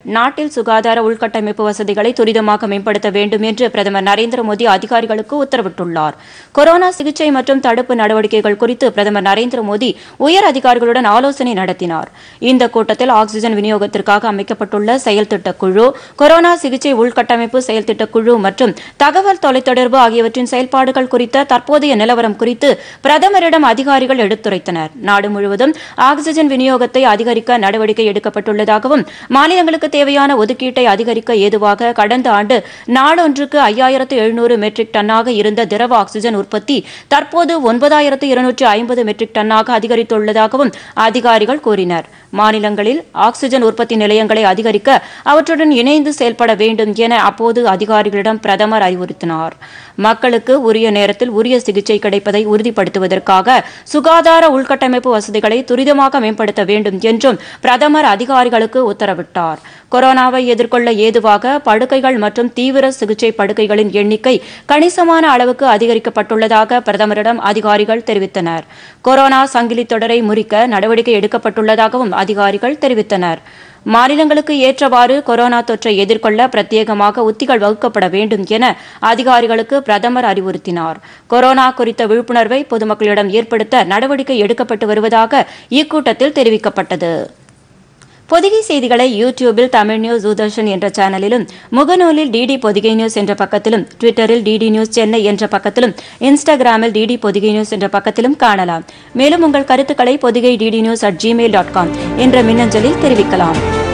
நாட்டில் சுகாதார உள்கட்டமைப்பு வசதிகளை துரிதமாக மேம்படுத்த வேண்டும் என்று பிரதமர் நரேந்திர மோடி அதிகாரிகளுக்கு உத்தரவிட்டுள்ளார் கொரோனா சிகிச்சை மற்றும் தடுப்பு நடவடிக்கைகள் குறித்து பிரதமர் நரேந்திர மோடி உயர் அதிகாரிகளுடன் ஆலோசனை நடத்தினார் இந்த கூட்டத்தில் ஆக்ஸிஜன் விநியோகத்திற்காக அமைக்கப்பட்டுள்ள செயல் திட்டக் குழு கொரோனா சிகிச்சை உள்கட்டமைப்பு செயல் திட்டக் குழு மற்றும் தகவல் தொலைத்தொடர்பு ஆகியவற்றின் செயல்பாடுகள் குறித்த தற்போதைய நிலவரம் குறித்து பிரதமரிடம் அதிகாரிகள் எடுத்துரைத்தனர் நாடு முழுவதும் ஆக்ஸிஜன் விநியோகத்தை அதிகரிக்க நடவடிக்கை எடுக்கப்பட்டுள்ளதாகவும் மாநிலங்களுக்கு தேவையான ஒதுக்கீட்டை அதிகரிக்க ஏதுவாக கடந்த ஆண்டு நாளொன்றுக்கு ஐயாயிரத்து எழுநூறு மெட்ரிக் டன்னாக இருந்த திரவ ஆக்ஸிஜன் உற்பத்தி தற்போது ஒன்பதாயிரத்து இருநூற்று ஐம்பது மெட்ரிக் டன்னாக அதிகரித்துள்ளதாகவும் அதிகாரிகள் கூறினர் மாநிலங்களில் ஆக்ஸிஜன் உற்பத்தி நிலையங்களை அதிகரிக்க அவற்றுடன் இணைந்து செயல்பட வேண்டும் என அப்போது அதிகாரிகளிடம் பிரதமர் அறிவுறுத்தினார் மக்களுக்கு உரிய நேரத்தில் உரிய சிகிச்சை கிடைப்பதை உறுதிப்படுத்துவதற்காக சுகாதார உள்கட்டமைப்பு வசதிகளை துரிதமாக மேம்படுத்த வேண்டும் என்றும் பிரதமர் அதிகாரிகளுக்கு உத்தரவிட்டார் கொரோனாவை எதிர்கொள்ள ஏதுவாக படுக்கைகள் மற்றும் தீவிர சிகிச்சை படுக்கைகளின் எண்ணிக்கை கணிசமான அளவுக்கு அதிகரிக்கப்பட்டுள்ளதாக பிரதமரிடம் அதிகாரிகள் தெரிவித்தனர் கொரோனா சங்கிலி தொடரை முறிக்க நடவடிக்கை எடுக்கப்பட்டுள்ளதாகவும் அதிகாரிகள் தெரிவித்தனர் மாநிலங்களுக்கு ஏற்றவாறு கொரோனா தொற்றை எதிர்கொள்ள பிரத்யேகமாக உத்திகள் வகுக்கப்பட வேண்டும் என அதிகாரிகளுக்கு பிரதமர் அறிவுறுத்தினார் கொரோனா குறித்த விழிப்புணர்வை பொதுமக்களிடம் ஏற்படுத்த நடவடிக்கை எடுக்கப்பட்டு வருவதாக இக்கூட்டத்தில் தெரிவிக்கப்பட்டது பொதிகை செய்திகளை யூடியூபில் தமிழ் நியூஸ் தூர்தர்ஷன் என்ற சேனலிலும் முகநூலில் டிடி பொதிகை நியூஸ் என்ற பக்கத்திலும் ட்விட்டரில் டிடி நியூஸ் சென்னை என்ற பக்கத்திலும் இன்ஸ்டாகிராமில் டிடி பொதிகை நியூஸ் என்ற பக்கத்திலும் காணலாம் மேலும் உங்கள் கருத்துக்களை Pothigai DD news at Gmail dot com என்ற மின்னஞ்சலில் தெரிவிக்கலாம்